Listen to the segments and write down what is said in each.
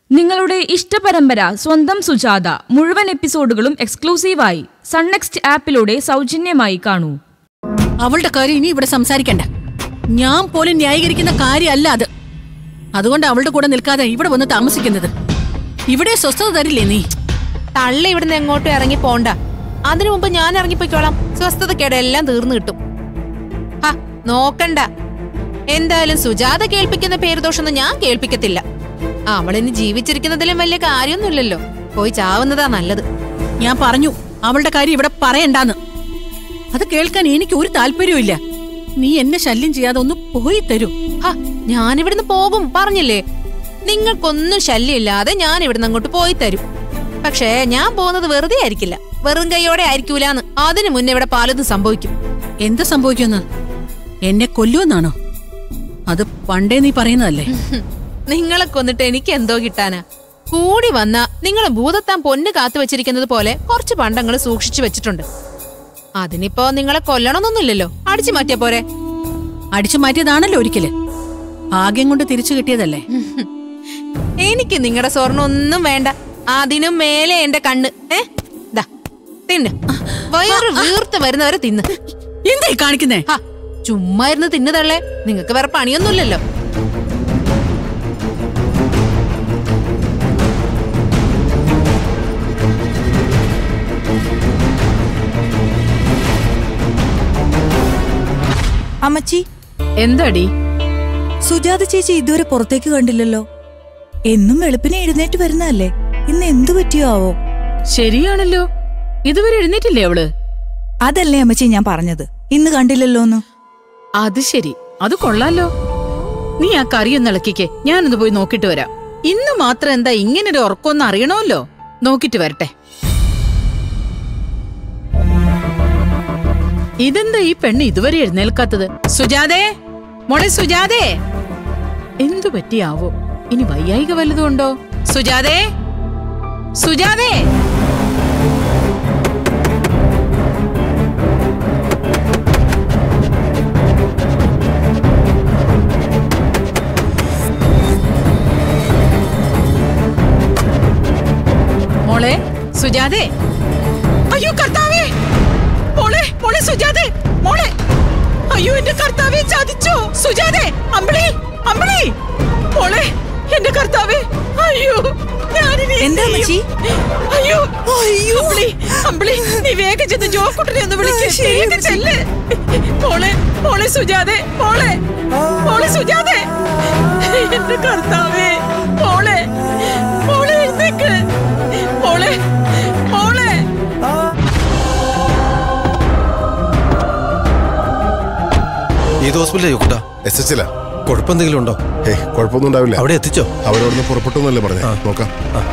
നിങ്ങളുടെ ഇഷ്ടപരമ്പര സ്വന്തം സുജാത മുഴുവൻ എപ്പിസോഡുകളും എക്സ്ക്ലൂസീവായി സൺനെക്സ്റ്റ് ആപ്പിലൂടെ സൗജന്യമായി കാണൂ അവളുടെ കാര്യം ഇനി ഇവിടെ സംസാരിക്കണ്ട ഞാൻ പോലും ന്യായീകരിക്കുന്ന കാര്യമല്ല അത് അതുകൊണ്ട് അവളുടെ കൂടെ നിൽക്കാതെ ഇവിടെ വന്ന് താമസിക്കുന്നത് ഇവിടെ സ്വസ്ഥത തരില്ലേ നീ തള്ളി ഇവിടുന്ന് എങ്ങോട്ടും ഇറങ്ങി പോണ്ട അതിനു മുമ്പ് ഞാൻ ഇറങ്ങിപ്പോയിക്കോളാം സ്വസ്ഥതക്കേടെ എല്ലാം തീർന്നു കിട്ടും ഹ നോക്കണ്ട എന്തായാലും സുജാത കേൾപ്പിക്കുന്ന പേരുദോഷമൊന്നും ഞാൻ കേൾപ്പിക്കത്തില്ല അവളിനി ജീവിച്ചിരിക്കുന്നതിലും വലിയ കാര്യമൊന്നുമില്ലല്ലോ പോയി ചാവുന്നതാ നല്ലത് ഞാൻ പറഞ്ഞു അവളുടെ കാര്യം ഇവിടെ പറയണ്ടാന്ന് അത് കേൾക്കാൻ എനിക്ക് ഒരു താല്പര്യവും നീ എന്നെ ശല്യം ചെയ്യാതെ ഒന്ന് പോയി തരൂ ഹ ഞാൻ ഇവിടുന്ന് പോകും പറഞ്ഞില്ലേ നിങ്ങൾക്കൊന്നും ശല്യമില്ലാതെ ഞാൻ ഇവിടുന്ന് അങ്ങോട്ട് പോയി തരും പക്ഷേ ഞാൻ പോകുന്നത് വെറുതെ ആയിരിക്കില്ല വെറും കൈയോടെ ആയിരിക്കൂലെന്ന് അതിനു മുന്നേ ഇവിടെ പലതും സംഭവിക്കും എന്താ സംഭവിക്കുമെന്ന് എന്നെ കൊല്ലുമെന്നാണോ അത് പണ്ടേ നീ പറയുന്നതല്ലേ ഹും, നിങ്ങളെ കൊന്നിട്ട് എനിക്ക് എന്തോ കിട്ടാനാ കൂടി വന്ന നിങ്ങൾ ഭൂതത്താൻ പൊന്ന് കാത്തു വെച്ചിരിക്കുന്നത് പോലെ കുറച്ച് പണ്ടങ്ങൾ സൂക്ഷിച്ചു വെച്ചിട്ടുണ്ട് അതിനിപ്പോ നിങ്ങളെ കൊല്ലണമെന്നൊന്നുമില്ലല്ലോ അടിച്ചു മാറ്റിയ പോരെ അടിച്ചു മാറ്റിയതാണല്ലോ ഒരിക്കല് ഭാഗ്യം കൊണ്ട് തിരിച്ചു കിട്ടിയതല്ലേ ഹും, എനിക്ക് നിങ്ങളുടെ സ്വർണ്ണം ഒന്നും വേണ്ട അതിനും മേലെ എന്റെ കണ്ണ് ഏ ദാ തിന്ന് വയറ് വീർത്ത് വരുന്നവരെ തിന്ന് എന്തായി കാണിക്കുന്നേ ഹ, ചുമ്മാ ഇരുന്ന് തിന്നു തള്ളേ നിങ്ങൾക്ക് വേറെ പണിയൊന്നുമില്ലല്ലോ അമ്മച്ചി എന്താടി സുജാത ചേച്ചി ഇതുവരെ പുറത്തേക്ക് കണ്ടില്ലല്ലോ എന്നും വെളുപ്പിനെ എഴുന്നേറ്റ് വരുന്നതല്ലേ ഇന്ന് എന്തു പറ്റിയോ ആവോ ശരിയാണല്ലോ ഇതുവരെ എഴുന്നേറ്റില്ലേ അവള് അതല്ലേ അമ്മച്ചി ഞാൻ പറഞ്ഞത് ഇന്ന് കണ്ടില്ലല്ലോന്ന് അത് ശരി അത് കൊള്ളാലോ നീ ആ കറിയൊന്ന് ഇളക്കിക്കേ ഞാനൊന്ന് പോയി നോക്കിട്ട് വരാം ഇന്ന് മാത്രം എന്താ ഇങ്ങനൊരു ഉറക്കമൊന്ന് അറിയണമല്ലോ നോക്കിട്ട് വരട്ടെ ഇതെന്താ ഈ പെണ്ണ് ഇതുവരെ എഴുന്നേൽക്കാത്തത് സുജാതേ മോളെ സുജാതേ എന്തു പറ്റിയാവോ ഇനി വയ്യായിക വല്ലതും ഉണ്ടോ സുജാതേ സുജാതേ മോളെ സുജാതേ അയ്യോ കർത്താവേ മോളെ മോളെ സുജാതേ മോളെ അയ്യോ എന്റെ കർത്താവേ ചതിച്ചോ സുജാതേ അമ്പിളി അമ്പിളി മോളെ എന്റെ കർത്താവേ അയ്യോ ഞാനിനി എന്ത് എന്താ അമ്മച്ചി? ചെയ്യും? അയ്യോ അയ്യോ അമ്പിളി അമ്പിളി നീ വേഗം ചെന്ന് ജോക്കുട്ടനെ ഒന്ന് വിളിക്ക് വേഗം ചെല്ല് മോളെ മോളെ സുജാതേ മോളെ മോളെ സുജാതേ എന്റെ കർത്താവേ മോളെ മോളെ എഴുന്നേക്ക് മോളെ മോളെ ഏത് ഹോസ്പിറ്റലാ കൂട്ടാ എസ് എച്ച് ലാ കുഴപ്പമെന്തെങ്കിലും ഉണ്ടോ ഏയ് കുഴപ്പമൊന്നും ഉണ്ടാവില്ല അവിടെ എത്തിച്ചോ അവരവിടുന്ന് പുറപ്പെട്ടു എന്നല്ലേ പറഞ്ഞേ നോക്കാം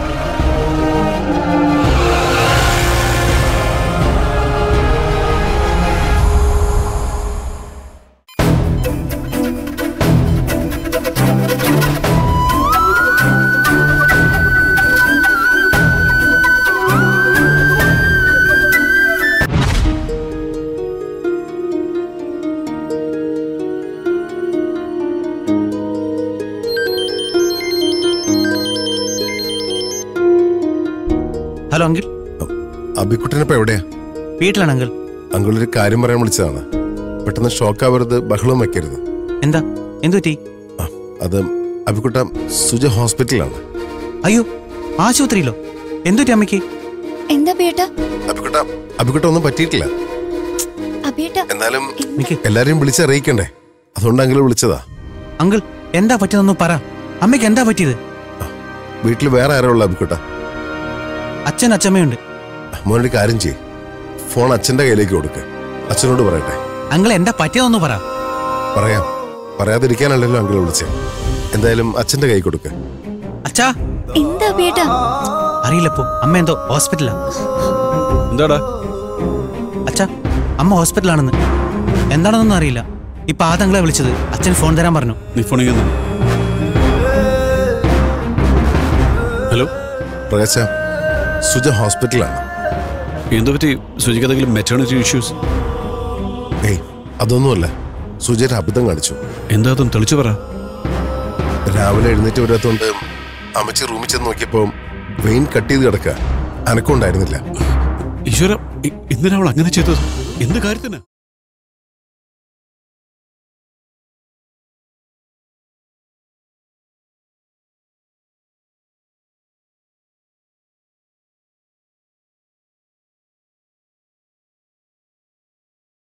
ഹലോ അങ്കിൾ അബിക്കുട്ടനിപ്പോ എവിടെയാ വീട്ടിലാണ് അങ്കിൾ അങ്കിൾ ഒരു കാര്യം പറയാൻ വിളിച്ചതാണ് പെട്ടെന്ന് ഷോക്ക് ആവരുത് ബഹളം വെക്കരുത് എന്താ എന്തു പറ്റി ആ, അത് അബിക്കുട്ട സുജ ഹോസ്പിറ്റലിലാണ് അയ്യോ ആശുപത്രിയിലോ എന്തു പറ്റി അമ്മയ്ക്ക് എന്താ ബേട്ട അബിക്കുട്ട അബിക്കുട്ട ഒന്നും പറ്റിയിട്ടില്ല അബേട്ട എന്നാലും നിക്ക് എല്ലാരെയും വിളിച്ചറിയിക്കണ്ടേ അതുകൊണ്ട് അങ്കിൾ വിളിച്ചതാ അങ്കിൾ എന്താ പറ്റിയതെന്ന് പറ അമ്മയ്ക്ക് എന്താ പറ്റിയത് വീട്ടിൽ വേറെ ആരോ ഉള്ള അബിക്കുട്ട അച്ഛൻ അച്ഛമ്മയുണ്ട് മോനൊരു കാര്യം ചെയ്യ് ഫോൺ അച്ഛന്റെ കയ്യിലേക്ക് കൊടുക്ക് അച്ഛനോട് പറയട്ടെ അങ്കിൾ എന്താ പറ്റിയതെന്ന് പറ പറയാം പറയാതിരിക്കാനല്ലല്ലോ അങ്കിൾ വിളിച്ചേ എന്തായാലും അച്ഛന്റെ കൈ കൊടുക്ക് അച്ഛാ എന്താ ബേട്ട അറിയില്ലപ്പോ അമ്മ എന്തോ ഹോസ്പിറ്റലാ എന്താടാ അച്ഛാ അമ്മ ഹോസ്പിറ്റലാണെന്ന് എന്താണെന്നൊന്നും അറിയില്ല ഇപ്പൊ ആ തങ്ങളെ വിളിച്ചത് അച്ഛൻ ഫോൺ തരാൻ പറഞ്ഞു നീ ഫോണിൽ ഹലോ പ്രകാശ സുജ ഹോസ്പിറ്റലാണ് എന്തു പറ്റി സുജിക്ക് എന്തെങ്കിലും മെറ്റേണിറ്റി ഇഷ്യൂസ് ഏയ് അതൊന്നുമല്ല സുജയുടെ അബദ്ധം കാണിച്ചു എന്താ അതും തെളിച്ചു പറ രാവിലെ എഴുന്നേറ്റ് വരാത്തോണ്ട് അമ്മച്ചി റൂമിൽ ചെന്ന് നോക്കിയപ്പോൾ വെയിൻ കട്ട് ചെയ്ത് കിടക്കുക അനക്കം ഉണ്ടായിരുന്നില്ല ഈശ്വര എന്തിനാ അവൾ അങ്ങനെ ചെയ്തത് എന്ത് കാര്യത്തിന്